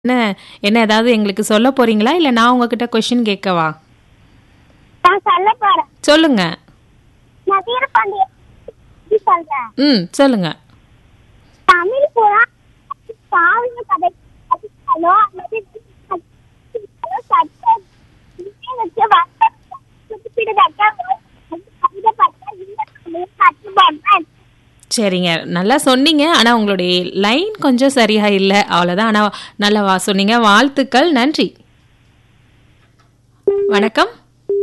என்ன என்ன ஏதாவது எங்களுக்கு சொல்ல போறீங்களா இல்ல நான் உங்ககிட்ட கொஸ்டின் கேட்கவா நான் சொல்ல போறேன் சொல்லுங்க நான் வீரபாண்டிய பத்தி சொல்றேன் ம் சொல்லுங்க தமிழ் புறா காவிய கதை கதைகளோ அல்லது கதைகளோ சட்ட இதை வச்சு வர்த்த குறிப்பிடத்தக்க ஒரு கவிதைப்பட்ட இந்த கட்டுப்பாடு சரிங்க நல்லா சொன்னீங்க ஆனா உங்களுடைய லைன் கொஞ்சம் சரியா இல்லை அவ்வளவுதான் ஆனா நல்லா வா சொன்னீங்க வாழ்த்துக்கள் நன்றி வணக்கம்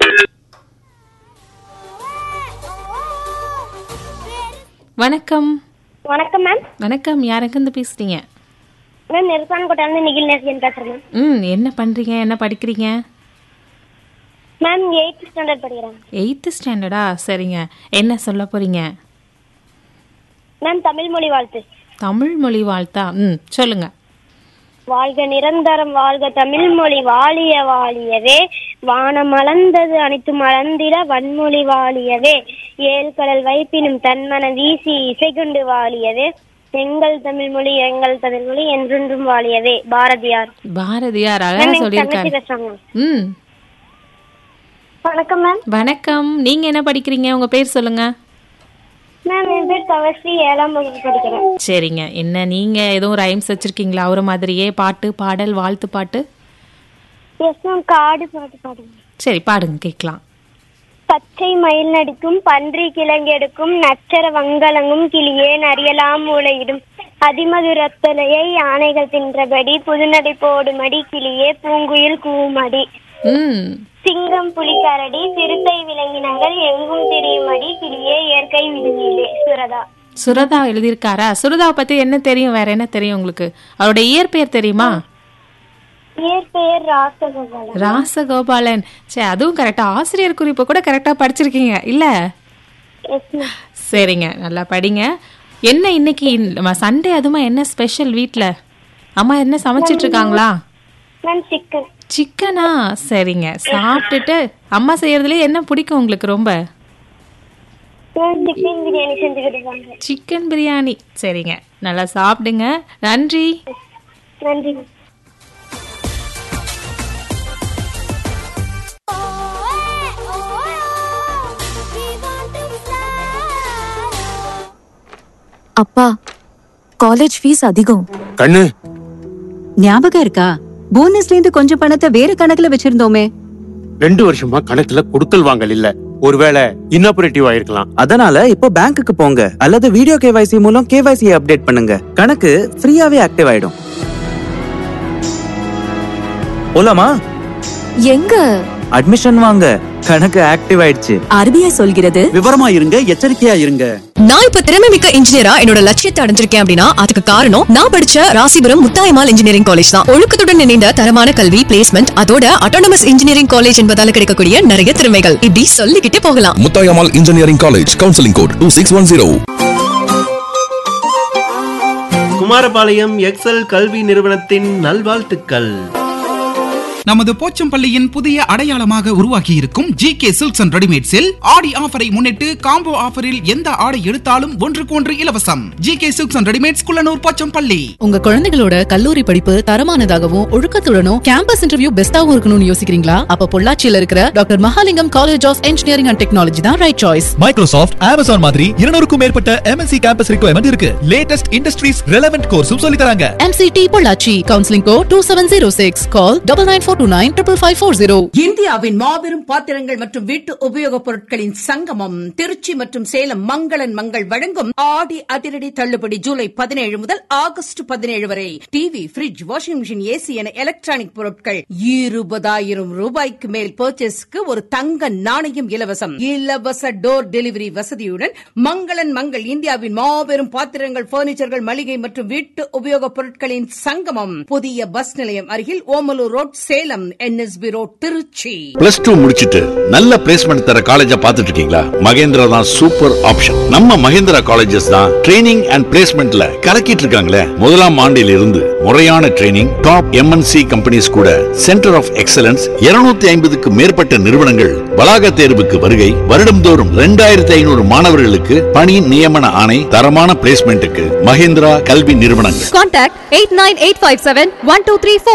வணக்கம் வணக்கம் மேம் வணக்கம் யாருக்கிருந்து பேசுறீங்க மேம் நெருசான்கோட்டாலேருந்து நிகில் நேசியன் பேசுறேன் மேம் ம் என்ன பண்றீங்க என்ன படிக்கிறீங்க மேம் எயித் ஸ்டாண்டர்ட் படிக்கிறேன் எயித்து ஸ்டாண்டர்டா சரிங்க என்ன சொல்ல போறீங்க மேம் தமிழ் மொழி வாழ்த்து தமிழ் மொழி வாழ்த்தா ம் சொல்லுங்க வாழ்க நிரந்தரம் வாழ்க தமிழ் மொழி வாழிய வாழியவே வானம் மலர்ந்தது அனைத்து மலர்ந்திட வன்மொழி வாழியவே ஏழ்கடல் வைப்பினும் தன்மன வீசி இசை கொண்டு வாழியவே எங்கள் தமிழ் மொழி எங்கள் தமிழ் மொழி என்றென்றும் வாழியவே பாரதியார் பாரதியார் மேம் அழகா எங்க தங்கச்சி சொல்லியிருக்காரு பேசுறாங்க ம் வணக்கம் மேம் வணக்கம் நீங்க என்ன படிக்கிறீங்க உங்க பேர் சொல்லுங்க மேம் என் பேர் தவஸ்ரீ ஏழாம் வகுப்பு படிக்கிறேன் சரிங்க என்ன நீங்க எதுவும் ரைம்ஸ் வச்சிருக்கீங்களா அவரை மாதிரியே பாட்டு பாடல் வாழ்த்து பாட்டு எஸ் மேம் காடு பாட்டு பாடுங்க சரி பாடுங்க கேட்கலாம் பச்சை மயில் நடிக்கும் பன்றி கிழங்கெடுக்கும் நச்சர வங்கலங்கும் கிளியே நரியலாம் மூளையிடும் அதிமதுரத்தலையை யானைகள் தின்றபடி புதுநடை போடுமடி கிளியே பூங்குயில் கூவுமடி ம் சிங்கம் புலிக்கரடி சிறுத்தை விலங்கினங்கள் எங்கும் திரியுமடி கிளியே இயற்கை விடுதியிலே சுரதா சுரதா எழுதியிருக்காரா சுரதாவை பத்தி என்ன தெரியும் வேற என்ன தெரியும் உங்களுக்கு அவருடைய இயற்பெயர் தெரியுமா இயற்பெயர் ராசகோபாலன் ராசகோபாலன் சரி அதுவும் கரெக்டா ஆசிரியர் குறிப்பு கூட கரெக்டா படிச்சிருக்கீங்க இல்ல எஸ் மேம் சரிங்க நல்லா படிங்க என்ன இன்னைக்கு நம்ம சண்டே அதுமா என்ன ஸ்பெஷல் வீட்ல அம்மா என்ன சமைச்சிட்டு இருக்காங்களா மேம் சிக்கன் சிக்கனா சரிங்க சாப்பிட்டுட்டு அம்மா செய்யறதுல என்ன பிடிக்கும் உங்களுக்கு ரொம்ப மேம் சிக்கன் பிரியாணி செஞ்சு கொடுப்பாங்க சிக்கன் பிரியாணி சரிங்க நல்லா சாப்பிடுங்க நன்றி நன்றி மேம் அப்பா காலேஜ் ஃபீஸ் அதிகம் கண்ணு ஞாபகம் இருக்கா போனஸ்ல இருந்து கொஞ்சம் பணத்தை வேற கணக்குல வச்சிருந்தோமே ரெண்டு வருஷமா கணக்குல கொடுக்கல் வாங்கல் இல்ல ஒருவேளை இன்னாபரேட்டிவ் ஆயிருக்கலாம் அதனால இப்போ பேங்க்குக்கு போங்க அல்லது வீடியோ கேவைசி மூலம் கேவைசி அப்டேட் பண்ணுங்க கணக்கு ஃப்ரீயாவே ஆக்டிவ் ஆயிடும் போலாமா எங்க அட்மிஷன் வாங்க கணக்கு ஆக்டிவ் ஆயிடுச்சு ஆர்பிஐ சொல்கிறது விவரமா இருங்க எச்சரிக்கையா இருங்க நான் இப்ப திறமை மிக்க இன்ஜினியரா என்னோட லட்சியத்தை அடைஞ்சிருக்கேன் அப்படின்னா அதுக்கு காரணம் நான் படிச்ச ராசிபுரம் முத்தாயமால் இன்ஜினியரிங் காலேஜ் தான் ஒழுக்கத்துடன் இணைந்த தரமான கல்வி பிளேஸ்மெண்ட் அதோட அட்டானமஸ் இன்ஜினியரிங் காலேஜ் என்பதால கிடைக்கக்கூடிய நிறைய திறமைகள் இப்படி சொல்லிக்கிட்டே போகலாம் Muthayammal engineering college counselling code two six one zero Kumarapalayam Excel கல்வி நிறுவனத்தின் நல்வாழ்த்துக்கள் நமது போச்சம்பள்ளியின் புதிய அடையாளமாக உருவாகி இருக்கும் ஜி கே சில்க்ஸ் அண்ட் ரெடிமேட்ஸில் ஆடி ஆஃபரை முன்னிட்டு காம்போ ஆஃபரில் எந்த ஆடை எடுத்தாலும் ஒன்றுக்கு ஒன்று இலவசம் G K silks and readymades Kullanur Pochampalli உங்க குழந்தைகளோட கல்லூரி படிப்பு தரமானதாகவும் ஒழுக்கத்துடனும் கேம்பஸ் இன்டர்வியூ பெஸ்டாவும் இருக்கணும்னு யோசிக்கிறீங்களா அப்ப பொள்ளாச்சியில இருக்கிற doctor Mahalingam college of engineering and technology தான் ரைட் சாய்ஸ் மைக்ரோசாஃப்ட் அமேசான் மாதிரி இருநூறுக்கும் மேற்பட்ட எம்என்சி கேம்பஸ் ரிக்வயர்மெண்ட் இருக்கு லேட்டஸ்ட் இண்டஸ்ட்ரீஸ் ரெலவென்ட் கோர்ஸும் சொல்லி தராங்க MCT Pollachi counselling code two seven zero six call double nine four two nine triple five four zero இந்தியாவின் மாபெரும் பாத்திரங்கள் மற்றும் வீட்டு உபயோகப் பொருட்களின் சங்கமம் திருச்சி மற்றும் சேலம் மங்களன் மங்கள் வழங்கும் ஆடி அதிரடி தள்ளுபடி ஜூலை பதினேழு முதல் ஆகஸ்ட் பதினேழு வரை TV fridge washing machine AC என எலக்ட்ரானிக் பொருட்கள் இருபதாயிரம் ரூபாய்க்கு மேல் பர்ச்சேஸ்க்கு ஒரு தங்க நாணயம் இலவசம் இலவச டோர் டெலிவரி வசதியுடன் மங்களன் மங்கள் இந்தியாவின் மாபெரும் பாத்திரங்கள் பர்னிச்சர்கள் மளிகை மற்றும் வீட்டு உபயோகப் பொருட்களின் சங்கமம் புதிய பஸ் நிலையம் அருகில் Omalur road Salem NSB road Trichy plus two முடிச்சிட்டு நல்ல பிளேஸ்மெண்ட் தர காலேஜ பாத்துட்டு இருக்கீங்களா மகேந்திரா தான் சூப்பர் ஆப்ஷன் நம்ம மகேந்திரா காலேஜஸ் தான் ட்ரைனிங் அண்ட் பிளேஸ்மெண்ட்ல கலக்கிட்டு இருக்காங்களே முதலாம் ஆண்டில் இருந்து முறையான ட்ரைனிங் டாப் எம்என்சி கம்பெனிஸ் கூட சென்டர் ஆஃப் எக்ஸலன்ஸ் 250 ஐம்பதுக்கு மேற்பட்ட நிறுவனங்கள் வளாக தேர்வுக்கு வருகை வருடம்தோறும் ரெண்டாயிரத்தி ஐநூறு மாணவர்களுக்கு பணி நியமன ஆணை தரமான பிளேஸ்மெண்ட்டுக்கு மகேந்திரா கல்வி நிறுவனங்கள் contact eight nine eight five seven one two three four